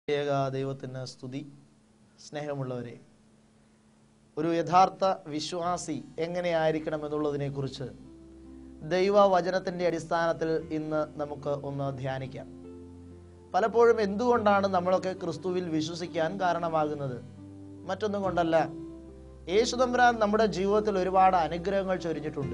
ഏക ദൈവത്തിന് സ്തുതി സ്നേഹമുള്ളവരെ ഒരു യഥാർത്ഥ വിശ്വാസി എങ്ങനെയായിരിക്കണം എന്നുള്ളതിനെക്കുറിച്ച് ദൈവവചനത്തിൻ്റെ അടിസ്ഥാനത്തിൽ ഇന്ന് നമുക്ക് ഒന്ന് ധ്യാനിക്കാം പലപ്പോഴും എന്തുകൊണ്ടാണ് നമ്മളൊക്കെ ക്രിസ്തുവിൽ വിശ്വസിക്കാൻ കാരണമാകുന്നത് മറ്റൊന്നും കൊണ്ടല്ല യേശുതമ്പുരാൻ നമ്മുടെ ജീവിതത്തിൽ ഒരുപാട് അനുഗ്രഹങ്ങൾ ചൊരിഞ്ഞിട്ടുണ്ട്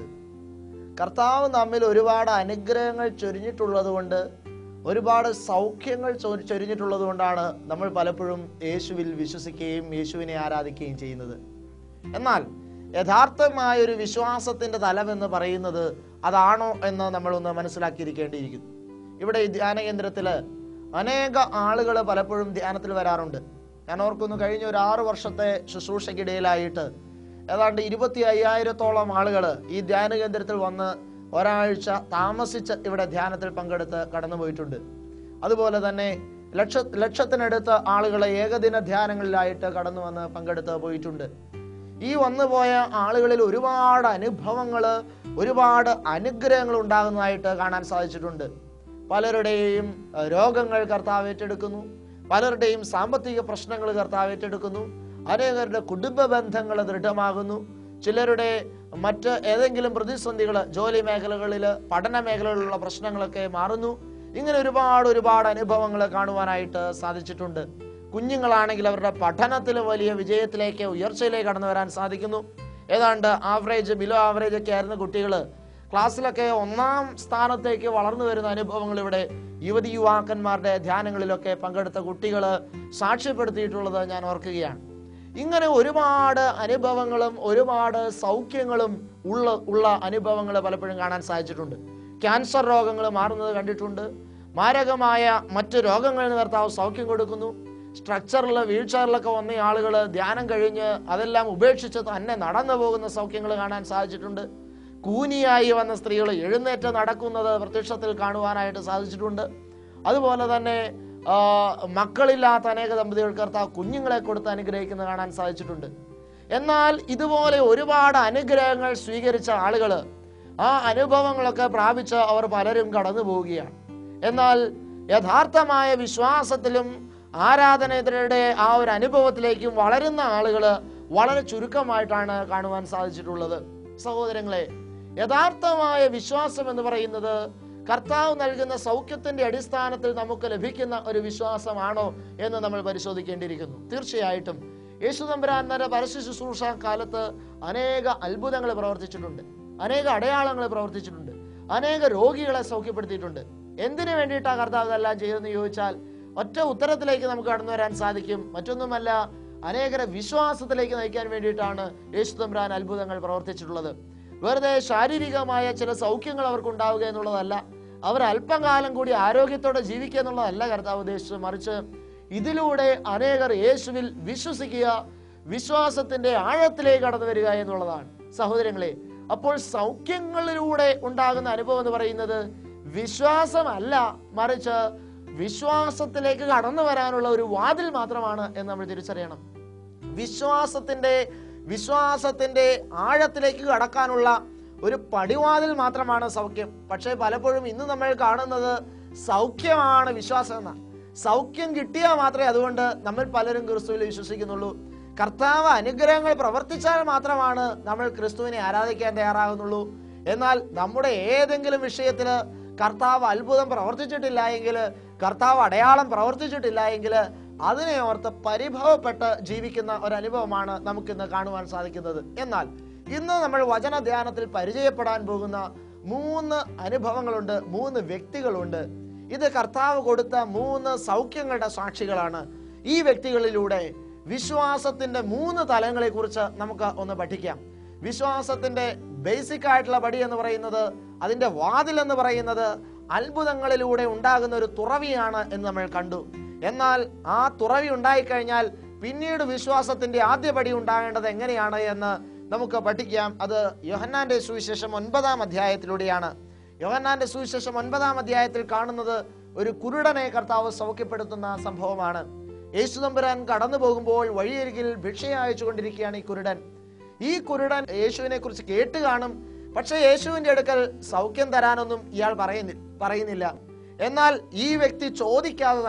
കർത്താവ് നമ്മിൽ ഒരുപാട് അനുഗ്രഹങ്ങൾ ചൊരിഞ്ഞിട്ടുള്ളത് കൊണ്ട് ഒരുപാട് സൗഖ്യങ്ങൾ ചൊ- ചൊരിഞ്ഞിട്ടുള്ളത് കൊണ്ടാണ് നമ്മൾ പലപ്പോഴും യേശുവിൽ വിശ്വസിക്കുകയും യേശുവിനെ ആരാധിക്കുകയും ചെയ്യുന്നത് എന്നാൽ യഥാർത്ഥമായ ഒരു വിശ്വാസത്തിന്റെ തലം എന്ന് പറയുന്നത് അതാണോ എന്ന് നമ്മളൊന്ന് മനസ്സിലാക്കിയിരിക്കേണ്ടിയിരിക്കുന്നു ഇവിടെ ഈ ധ്യാന കേന്ദ്രത്തിൽ അനേക ആളുകൾ പലപ്പോഴും ധ്യാനത്തിൽ വരാറുണ്ട് ഞാൻ ഓർക്കുന്നു കഴിഞ്ഞ ഒരു ആറു വർഷത്തെ ശുശ്രൂഷയ്ക്കിടയിലായിട്ട് ഏതാണ്ട് ഇരുപത്തി അയ്യായിരത്തോളം ആളുകൾ ഈ ധ്യാന കേന്ദ്രത്തിൽ വന്ന് ഒരാഴ്ച താമസിച്ച് ഇവിടെ ധ്യാനത്തിൽ പങ്കെടുത്ത് കടന്നുപോയിട്ടുണ്ട് അതുപോലെ തന്നെ ലക്ഷ ലക്ഷത്തിനടുത്ത് ആളുകൾ ഏകദിന ധ്യാനങ്ങളിലായിട്ട് കടന്നു വന്ന് പങ്കെടുത്ത് പോയിട്ടുണ്ട് ഈ വന്നുപോയ ആളുകളിൽ ഒരുപാട് അനുഭവങ്ങൾ ഒരുപാട് അനുഗ്രഹങ്ങൾ ഉണ്ടാകുന്നതായിട്ട് കാണാൻ സാധിച്ചിട്ടുണ്ട് പലരുടെയും അഹ്, രോഗങ്ങൾ കർത്താവ് ഏറ്റെടുക്കുന്നു പലരുടെയും സാമ്പത്തിക പ്രശ്നങ്ങൾ കർത്താവ് ഏറ്റെടുക്കുന്നു അനേകരുടെ കുടുംബ ബന്ധങ്ങൾ ദൃഢമാകുന്നു ചിലരുടെ മറ്റ് ഏതെങ്കിലും പ്രതിസന്ധികൾ ജോലി മേഖലകളിൽ പഠന മേഖലകളിലുള്ള പ്രശ്നങ്ങളൊക്കെ മാറുന്നു ഇങ്ങനെ ഒരുപാട് ഒരുപാട് അനുഭവങ്ങൾ കാണുവാനായിട്ട് സാധിച്ചിട്ടുണ്ട് കുഞ്ഞുങ്ങളാണെങ്കിൽ അവരുടെ പഠനത്തിൽ വലിയ വിജയത്തിലേക്ക് ഉയർച്ചയിലേക്ക് കടന്നു വരാൻ സാധിക്കുന്നു ഏതാണ്ട് ആവറേജ് ബിലോ ആവറേജ് ഒക്കെ ആയിരുന്ന കുട്ടികൾ ക്ലാസ്സിലൊക്കെ ഒന്നാം സ്ഥാനത്തേക്ക് വളർന്നു വരുന്ന അനുഭവങ്ങൾ ഇവിടെ യുവതി യുവാക്കന്മാരുടെ ധ്യാനങ്ങളിലൊക്കെ പങ്കെടുത്ത കുട്ടികൾ സാക്ഷ്യപ്പെടുത്തിയിട്ടുള്ളത് ഞാൻ ഓർക്കുകയാണ് ഇങ്ങനെ ഒരുപാട് അനുഭവങ്ങളും ഒരുപാട് സൗഖ്യങ്ങളും ഉള്ള ഉള്ള അനുഭവങ്ങൾ പലപ്പോഴും കാണാൻ സാധിച്ചിട്ടുണ്ട് ക്യാൻസർ രോഗങ്ങൾ മാറുന്നത് കണ്ടിട്ടുണ്ട് മാരകമായ മറ്റ് രോഗങ്ങളിൽ നിന്ന് കർത്താവ് സൗഖ്യം കൊടുക്കുന്നു സ്ട്രക്ചറിൽ വീൽ ചെയറിലൊക്കെ വന്ന ആളുകൾ ധ്യാനം കഴിഞ്ഞ് അതെല്ലാം ഉപേക്ഷിച്ച് തന്നെ നടന്നു പോകുന്ന സൗഖ്യങ്ങൾ കാണാൻ സാധിച്ചിട്ടുണ്ട് കൂനിയായി വന്ന സ്ത്രീകൾ എഴുന്നേറ്റ് നടക്കുന്നത് പ്രത്യക്ഷത്തിൽ കാണുവാനായിട്ട് സാധിച്ചിട്ടുണ്ട് അതുപോലെ തന്നെ ആ, മക്കളില്ലാത്ത അനേക ദമ്പതികൾക്ക് കർത്താവ് കുഞ്ഞുങ്ങളെ കൊടുത്ത് അനുഗ്രഹിക്കുന്നത് കാണാൻ സാധിച്ചിട്ടുണ്ട് എന്നാൽ ഇതുപോലെ ഒരുപാട് അനുഗ്രഹങ്ങൾ സ്വീകരിച്ച ആളുകൾ ആ അനുഭവങ്ങളൊക്കെ പ്രാപിച്ച് അവർ പലരും കടന്നു പോവുകയാണ് എന്നാൽ യഥാർത്ഥമായ വിശ്വാസത്തിലും ആരാധനയുടെ ആ ഒരു അനുഭവത്തിലേക്കും വളരുന്ന ആളുകൾ വളരെ ചുരുക്കമായിട്ടാണ് കാണുവാൻ സാധിച്ചിട്ടുള്ളത് സഹോദരങ്ങളെ യഥാർത്ഥമായ വിശ്വാസം എന്ന് പറയുന്നത് കർത്താവ് നൽകുന്ന സൗഖ്യത്തിന്റെ അടിസ്ഥാനത്തിൽ നമുക്ക് ലഭിക്കുന്ന ഒരു വിശ്വാസമാണോ എന്ന് നമ്മൾ പരിശോധിക്കേണ്ടിയിരിക്കുന്നു തീർച്ചയായിട്ടും യേശു തമ്പുരാൻ തന്റെ പരസ്യ ശുശ്രൂഷ കാലത്ത് അനേക അത്ഭുതങ്ങൾ പ്രവർത്തിച്ചിട്ടുണ്ട് അനേക അടയാളങ്ങൾ പ്രവർത്തിച്ചിട്ടുണ്ട് അനേക രോഗികളെ സൗഖ്യപ്പെടുത്തിയിട്ടുണ്ട് എന്തിനു വേണ്ടിയിട്ടാണ് കർത്താവ് ഇതെല്ലാം ചെയ്തതെന്ന് ചോദിച്ചാൽ ഒറ്റ ഉത്തരത്തിലേക്ക് നമുക്ക് കടന്നു വരാൻ സാധിക്കും മറ്റൊന്നുമല്ല അനേകരെ വിശ്വാസത്തിലേക്ക് നയിക്കാൻ വേണ്ടിയിട്ടാണ് യേശു തമ്പുരാൻ അത്ഭുതങ്ങൾ പ്രവർത്തിച്ചിട്ടുള്ളത് വെറുതെ ശാരീരികമായ ചില സൗഖ്യങ്ങൾ അവർക്ക് ഉണ്ടാവുക എന്നുള്ളതല്ല അവർ അല്പകാലം കൂടി ആരോഗ്യത്തോടെ ജീവിക്കുക എന്നുള്ളതല്ല കർത്താവ് ഉദ്ദേശിച്ചത് മറിച്ച് ഇതിലൂടെ അനേകർ യേശുവിൽ വിശ്വസിക്കുക വിശ്വാസത്തിന്റെ ആഴത്തിലേക്ക് കടന്നു വരിക എന്നുള്ളതാണ് സഹോദരങ്ങളെ അപ്പോൾ സൗഖ്യങ്ങളിലൂടെ ഉണ്ടാകുന്ന അനുഭവം എന്ന് പറയുന്നത് വിശ്വാസമല്ല മറിച്ച് വിശ്വാസത്തിലേക്ക് കടന്നു വരാനുള്ള ഒരു വാതിൽ മാത്രമാണ് എന്ന് നമ്മൾ തിരിച്ചറിയണം വിശ്വാസത്തിന്റെ വിശ്വാസത്തിന്റെ ആഴത്തിലേക്ക് കടക്കാനുള്ള ഒരു പടിവാതിൽ മാത്രമാണ് സൗഖ്യം പക്ഷേ പലപ്പോഴും ഇന്ന് നമ്മൾ കാണുന്നത് സൗഖ്യമാണ് വിശ്വാസം എന്ന സൗഖ്യം കിട്ടിയാൽ മാത്രമേ അതുകൊണ്ട് നമ്മൾ പലരും ക്രിസ്തുവിൽ വിശ്വസിക്കുന്നുള്ളൂ കർത്താവ് അനുഗ്രഹങ്ങൾ പ്രവർത്തിച്ചാൽ മാത്രമാണ് നമ്മൾ ക്രിസ്തുവിനെ ആരാധിക്കാൻ തയ്യാറാകുന്നുള്ളൂ എന്നാൽ നമ്മുടെ ഏതെങ്കിലും വിഷയത്തിൽ കർത്താവ് അത്ഭുതം പ്രവർത്തിച്ചിട്ടില്ല എങ്കിൽ കർത്താവ് അടയാളം പ്രവർത്തിച്ചിട്ടില്ല എങ്കിൽ അതിനെ ഓർത്ത് പരിഭവപ്പെട്ട് ജീവിക്കുന്ന ഒരു അനുഭവമാണ് നമുക്കിന്ന് കാണുവാൻ സാധിക്കുന്നത് എന്നാൽ ഇന്ന് നമ്മൾ വചന ധ്യാനത്തിൽ പരിചയപ്പെടാൻ പോകുന്ന മൂന്ന് അനുഭവങ്ങളുണ്ട് മൂന്ന് വ്യക്തികളുണ്ട് ഇത് കർത്താവ് കൊടുത്ത മൂന്ന് സൗഖ്യങ്ങളുടെ സാക്ഷികളാണ് ഈ വ്യക്തികളിലൂടെ വിശ്വാസത്തിന്റെ മൂന്ന് തലങ്ങളെ കുറിച്ച് നമുക്ക് ഒന്ന് പഠിക്കാം വിശ്വാസത്തിന്റെ ബേസിക് ആയിട്ടുള്ള പടി എന്ന് പറയുന്നത് അതിന്റെ വാതിൽ എന്ന് പറയുന്നത് അത്ഭുതങ്ങളിലൂടെ ഉണ്ടാകുന്ന ഒരു തുറവിയാണ് എന്ന് നമ്മൾ കണ്ടു എന്നാൽ ആ തുറവി ഉണ്ടായിക്കഴിഞ്ഞാൽ പിന്നീട് വിശ്വാസത്തിന്റെ ആദ്യ പടി ഉണ്ടാകേണ്ടത് എങ്ങനെയാണ് എന്ന് നമുക്ക് പഠിക്കാം അത് യോഹന്നാന്റെ സുവിശേഷം ഒൻപതാം അധ്യായത്തിലൂടെയാണ് യോഹന്നാന്റെ സുവിശേഷം ഒൻപതാം അധ്യായത്തിൽ കാണുന്നത് ഒരു കുരുടനെ കർത്താവ് സൗഖ്യപ്പെടുത്തുന്ന സംഭവമാണ് യേശു തമ്പുരാൻ കടന്നു പോകുമ്പോൾ വഴിയരികിൽ ഭിക്ഷ അയച്ചുകൊണ്ടിരിക്കുകയാണ് ഈ കുരുടൻ ഈ കുരുടൻ യേശുവിനെ കുറിച്ച് കേട്ട് കാണും പക്ഷെ യേശുവിന്റെ അടുക്കൽ സൗഖ്യം തരാനൊന്നും ഇയാൾ പറയുന്നി പറയുന്നില്ല എന്നാൽ ഈ വ്യക്തി ചോദിക്കാതെ തന്നെ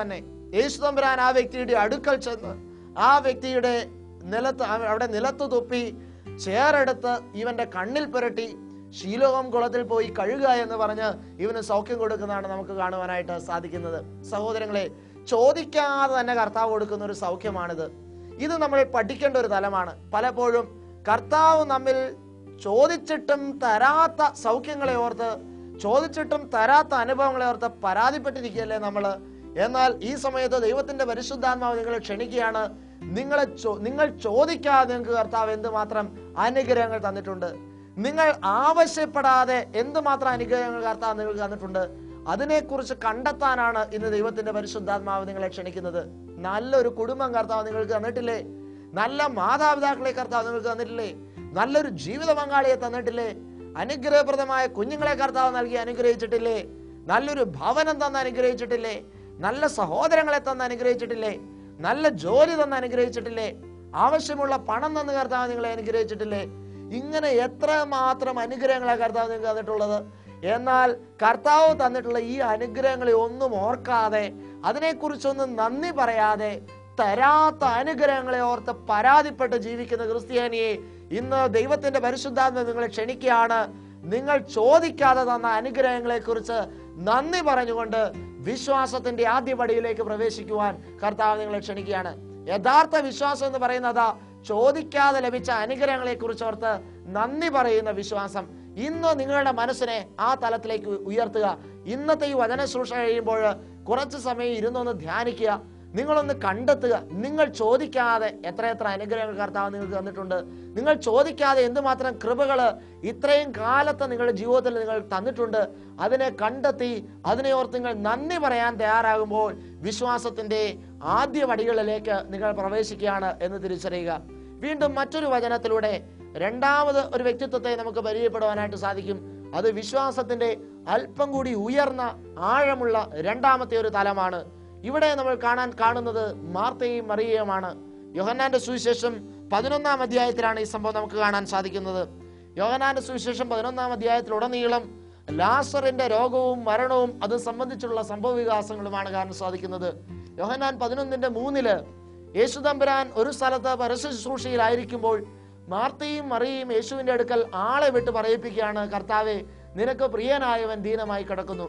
യേശു തമ്പുരാൻ ആ വ്യക്തിയുടെ അടുക്കൽ ചെന്ന് ആ വ്യക്തിയുടെ നിലത്ത് അവ- അവിടെ നിലത്ത് തുപ്പി ചേറെടുത്ത് ഇവന്റെ കണ്ണിൽ പുരട്ടി ശീലോകം കുളത്തിൽ പോയി കഴുകുക എന്ന് പറഞ്ഞ് ഇവന് സൗഖ്യം കൊടുക്കുന്നതാണ് നമുക്ക് കാണുവാനായിട്ട് സാധിക്കുന്നത് സഹോദരങ്ങളെ ചോദിക്കാതെ തന്നെ കർത്താവ് കൊടുക്കുന്ന ഒരു സൗഖ്യമാണിത് ഇത് നമ്മൾ പഠിക്കേണ്ട ഒരു തലമാണ് പലപ്പോഴും കർത്താവ് നമ്മിൽ ചോദിച്ചിട്ടും തരാത്ത സൗഖ്യങ്ങളെ ഓർത്ത് ചോദിച്ചിട്ടും തരാത്ത അനുഭവങ്ങളെ ഓർത്ത് പരാതിപ്പെട്ടിരിക്കുകയല്ലേ നമ്മൾ എന്നാൽ ഈ സമയത്ത് ദൈവത്തിന്റെ പരിശുദ്ധാത്മാവ് നിങ്ങളെ ക്ഷണിക്കുകയാണ് നിങ്ങളെ ചോ- നിങ്ങൾ ചോദിക്കാതെ നിങ്ങൾക്ക് കർത്താവ് എന്തുമാത്രം അനുഗ്രഹങ്ങൾ തന്നിട്ടുണ്ട് നിങ്ങൾ ആവശ്യപ്പെടാതെ എന്തുമാത്രം അനുഗ്രഹങ്ങൾ കർത്താവ് നിങ്ങൾക്ക് തന്നിട്ടുണ്ട് അതിനെക്കുറിച്ച് കണ്ടെത്താനാണ് ഇന്ന് ദൈവത്തിന്റെ പരിശുദ്ധാത്മാവ് നിങ്ങളെ ക്ഷണിക്കുന്നത് നല്ലൊരു കുടുംബം കർത്താവ് നിങ്ങൾക്ക് തന്നിട്ടില്ലേ നല്ല മാതാപിതാക്കളെ കർത്താവ് നിങ്ങൾക്ക് തന്നിട്ടില്ലേ നല്ലൊരു ജീവിത പങ്കാളിയെ തന്നിട്ടില്ലേ അനുഗ്രഹപ്രദമായ കുഞ്ഞുങ്ങളെ കർത്താവ് നൽകി അനുഗ്രഹിച്ചിട്ടില്ലേ നല്ലൊരു ഭവനം തന്ന് അനുഗ്രഹിച്ചിട്ടില്ലേ നല്ല സഹോദരങ്ങളെ തന്ന് അനുഗ്രഹിച്ചിട്ടില്ലേ നല്ല ജോലി തന്ന് അനുഗ്രഹിച്ചിട്ടില്ലേ ആവശ്യമുള്ള പണം തന്ന് കർത്താവ് നിങ്ങളെ അനുഗ്രഹിച്ചിട്ടില്ലേ ഇങ്ങനെ എത്ര മാത്രം അനുഗ്രഹങ്ങളെ കർത്താവ് നിങ്ങൾക്ക് തന്നിട്ടുള്ളത് എന്നാൽ കർത്താവ് തന്നിട്ടുള്ള ഈ അനുഗ്രഹങ്ങളെ ഒന്നും ഓർക്കാതെ അതിനെക്കുറിച്ചൊന്നും നന്ദി പറയാതെ തരാത്ത അനുഗ്രഹങ്ങളെ ഓർത്ത് പരാതിപ്പെട്ട് ജീവിക്കുന്ന ക്രിസ്ത്യാനിയെ ഇന്ന് ദൈവത്തിന്റെ പരിശുദ്ധാത്മ നിങ്ങളെ ക്ഷണിക്കുകയാണ് നിങ്ങൾ ചോദിക്കാതെ തന്ന അനുഗ്രഹങ്ങളെ കുറിച്ച് നന്ദി പറഞ്ഞുകൊണ്ട് വിശ്വാസത്തിന്റെ ആദ്യ പടിയിലേക്ക് പ്രവേശിക്കുവാൻ കർത്താവ് നിങ്ങളെ ക്ഷണിക്കുകയാണ് യഥാർത്ഥ വിശ്വാസം എന്ന് പറയുന്നത് ചോദിക്കാതെ ലഭിച്ച അനുഗ്രഹങ്ങളെ കുറിച്ച് ഓർത്ത് നന്ദി പറയുന്ന വിശ്വാസം ഇന്ന് നിങ്ങളുടെ മനസ്സിനെ ആ തലത്തിലേക്ക് ഉയർത്തുക ഇന്നത്തെ ഈ വചന ശുശ്രൂഷ കഴിയുമ്പോൾ കുറച്ച് സമയം ഇരുന്നൊന്ന് ധ്യാനിക്കുക നിങ്ങളൊന്ന് കണ്ടെത്തുക നിങ്ങൾ ചോദിക്കാതെ എത്രയെത്ര അനുഗ്രഹങ്ങൾ കർത്താവ് നിങ്ങൾക്ക് തന്നിട്ടുണ്ട് നിങ്ങൾ ചോദിക്കാതെ എന്തുമാത്രം കൃപകൾ ഇത്രയും കാലത്ത് നിങ്ങളുടെ ജീവിതത്തിൽ നിങ്ങൾ തന്നിട്ടുണ്ട് അതിനെ കണ്ടെത്തി അതിനെ ഓർത്ത് നിങ്ങൾ നന്ദി പറയാൻ തയ്യാറാകുമ്പോൾ വിശ്വാസത്തിന്റെ ആദ്യ വടികളിലേക്ക് നിങ്ങൾ പ്രവേശിക്കുകയാണ് എന്ന് തിരിച്ചറിയുക വീണ്ടും മറ്റൊരു വചനത്തിലൂടെ രണ്ടാമത് ഒരു വ്യക്തിത്വത്തെ നമുക്ക് പരിചയപ്പെടുവാനായിട്ട് സാധിക്കും അത് വിശ്വാസത്തിന്റെ അല്പം കൂടി ഉയർന്ന ആഴമുള്ള രണ്ടാമത്തെ ഒരു തലമാണ് ഇവിടെ നമ്മൾ കാണാൻ കാണുന്നത് മാർത്തയും മറിയയുമാണ് യോഹന്നാന്റെ സുവിശേഷം പതിനൊന്നാം അധ്യായത്തിലാണ് ഈ സംഭവം നമുക്ക് കാണാൻ സാധിക്കുന്നത് യോഹന്നാന്റെ സുവിശേഷം പതിനൊന്നാം അധ്യായത്തിലുടനീളം ലാസറിന്റെ രോഗവും മരണവും അത് സംബന്ധിച്ചുള്ള സംഭവ വികാസങ്ങളുമാണ് കാണാൻ സാധിക്കുന്നത് യോഹന്നാൻ പതിനൊന്നിന്റെ മൂന്നില് യേശുദമ്പുരാൻ ഒരു സ്ഥലത്ത് പരസ്യ ശുശ്രൂഷയിലായിരിക്കുമ്പോൾ മാർത്തയും മറിയയും യേശുവിന്റെ അടുക്കൽ ആളെ വിട്ട് പറയിപ്പിക്കുകയാണ് കർത്താവെ നിനക്ക് പ്രിയനായവൻ ദീനമായി കിടക്കുന്നു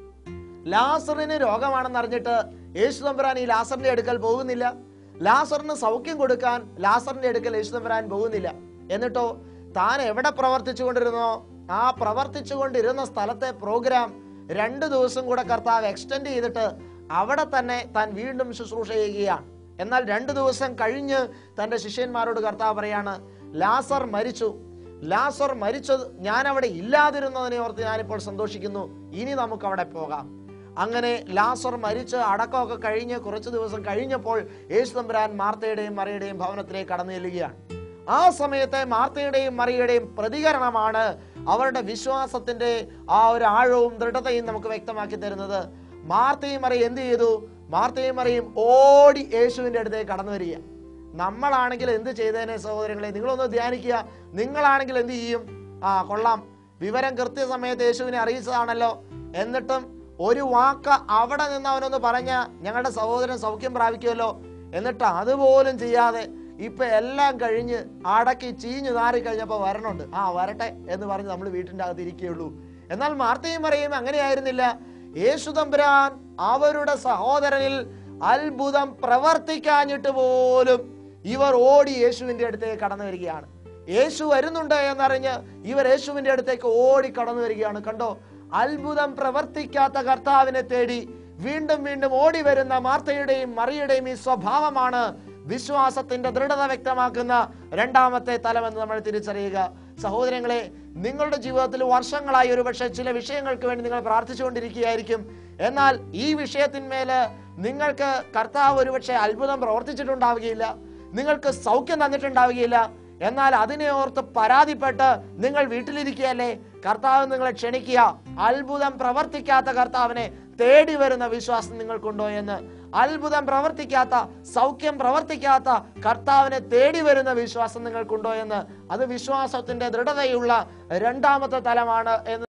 ലാസറിന് രോഗമാണെന്ന് അറിഞ്ഞിട്ട് യേശു തമ്പുരാൻ ഈ ലാസറിന്റെ അടുക്കൽ പോകുന്നില്ല ലാസറിന് സൗഖ്യം കൊടുക്കാൻ ലാസറിന്റെ അടുക്കൽ യേശു തമ്പുരാൻ പോകുന്നില്ല എന്നിട്ടോ താൻ എവിടെ പ്രവർത്തിച്ചു കൊണ്ടിരുന്നോ ആ പ്രവർത്തിച്ചു കൊണ്ടിരുന്ന സ്ഥലത്തെ പ്രോഗ്രാം രണ്ട് ദിവസം കൂടെ കർത്താവ് എക്സ്റ്റെൻഡ് ചെയ്തിട്ട് അവിടെ തന്നെ താൻ വീണ്ടും ശുശ്രൂഷ ചെയ്യുകയാണ് എന്നാൽ രണ്ടു ദിവസം കഴിഞ്ഞ് തന്റെ ശിഷ്യന്മാരോട് കർത്താവ് പറയാണ് ലാസർ മരിച്ചു ലാസർ മരിച്ചത് ഞാൻ അവിടെ ഇല്ലാതിരുന്നതിനെ ഓർത്ത് ഞാനിപ്പോൾ സന്തോഷിക്കുന്നു ഇനി നമുക്ക് അവിടെ പോകാം അങ്ങനെ ലാസർ മരിച്ച് അടക്കമൊക്കെ കഴിഞ്ഞ് കുറച്ച് ദിവസം കഴിഞ്ഞപ്പോൾ യേശു തമ്പുരാൻ മാർത്തയുടെയും മറിയുടെയും ഭവനത്തിലേക്ക് കടന്നു ചെല്ലുകയാണ് ആ സമയത്തെ മാർത്തയുടെയും മറിയുടെയും പ്രതികരണമാണ് അവരുടെ വിശ്വാസത്തിന്റെ ആ ഒരു ആഴവും ദൃഢതയും നമുക്ക് വ്യക്തമാക്കി തരുന്നത് മാർത്തയും മറിയും എന്ത് ചെയ്തു മാർത്തയും മറിയും ഓടി യേശുവിന്റെ അടുത്തേക്ക് കടന്നു വരിക നമ്മളാണെങ്കിൽ എന്ത് ചെയ്തേനെ സഹോദരങ്ങളെ നിങ്ങളൊന്ന് ധ്യാനിക്കുക നിങ്ങളാണെങ്കിൽ എന്ത് ചെയ്യും ആ കൊള്ളാം വിവരം കൃത്യസമയത്ത് യേശുവിനെ അറിയിച്ചതാണല്ലോ എന്നിട്ടും ഒരു വാക്ക് അവിടെ നിന്ന് അവനൊന്ന് പറഞ്ഞ ഞങ്ങളുടെ സഹോദരൻ സൗഖ്യം പ്രാപിക്കുമല്ലോ എന്നിട്ട് അതുപോലും ചെയ്യാതെ ഇപ്പൊ എല്ലാം കഴിഞ്ഞ് അടക്കി ചീഞ്ഞു നാറി കഴിഞ്ഞപ്പോൾ വരണുണ്ട് ആ വരട്ടെ എന്ന് പറഞ്ഞ് നമ്മൾ വീട്ടിൻ്റെ അകത്ത് ഇരിക്കുകയുള്ളൂ എന്നാൽ മാർത്തയും പറയും അങ്ങനെയായിരുന്നില്ല യേശു തമ്പുരാൻ അവരുടെ സഹോദരനിൽ അത്ഭുതം പ്രവർത്തിക്കാഞ്ഞിട്ട് പോലും ഇവർ ഓടി യേശുവിന്റെ അടുത്തേക്ക് കടന്നു വരികയാണ് യേശു വരുന്നുണ്ട് എന്നറിഞ്ഞ് ഇവർ യേശുവിന്റെ അടുത്തേക്ക് ഓടി കടന്നു വരികയാണ് കണ്ടോ അത്ഭുതം പ്രവർത്തിക്കാത്ത കർത്താവിനെ തേടി വീണ്ടും വീണ്ടും ഓടി വരുന്ന മാർത്തയുടെയും മറിയുടെയും ഈ സ്വഭാവമാണ് വിശ്വാസത്തിന്റെ ദൃഢത വ്യക്തമാക്കുന്ന രണ്ടാമത്തെ തലമെന്ന് നമ്മൾ തിരിച്ചറിയുക സഹോദരങ്ങളെ നിങ്ങളുടെ ജീവിതത്തിൽ വർഷങ്ങളായി ഒരുപക്ഷെ ചില വിഷയങ്ങൾക്ക് വേണ്ടി നിങ്ങൾ പ്രാർത്ഥിച്ചുകൊണ്ടിരിക്കുകയായിരിക്കും എന്നാൽ ഈ വിഷയത്തിന്മേല് നിങ്ങൾക്ക് കർത്താവ് ഒരുപക്ഷെ അത്ഭുതം പ്രവർത്തിച്ചിട്ടുണ്ടാവുകയില്ല നിങ്ങൾക്ക് സൗഖ്യം തന്നിട്ടുണ്ടാവുകയില്ല എന്നാൽ അതിനെ ഓർത്ത് പരാതിപ്പെട്ട് നിങ്ങൾ വീട്ടിലിരിക്കുകയല്ലേ കർത്താവ് നിങ്ങളെ ക്ഷണിക്കുക അത്ഭുതം പ്രവർത്തിക്കാത്ത കർത്താവിനെ തേടി വരുന്ന വിശ്വാസം നിങ്ങൾക്കുണ്ടോ എന്ന് അത്ഭുതം പ്രവർത്തിക്കാത്ത സൗഖ്യം പ്രവർത്തിക്കാത്ത കർത്താവിനെ തേടി വരുന്ന വിശ്വാസം നിങ്ങൾക്കുണ്ടോ എന്ന് അത് വിശ്വാസത്തിന്റെ ദൃഢതയുള്ള രണ്ടാമത്തെ തലമാണ് എന്ന്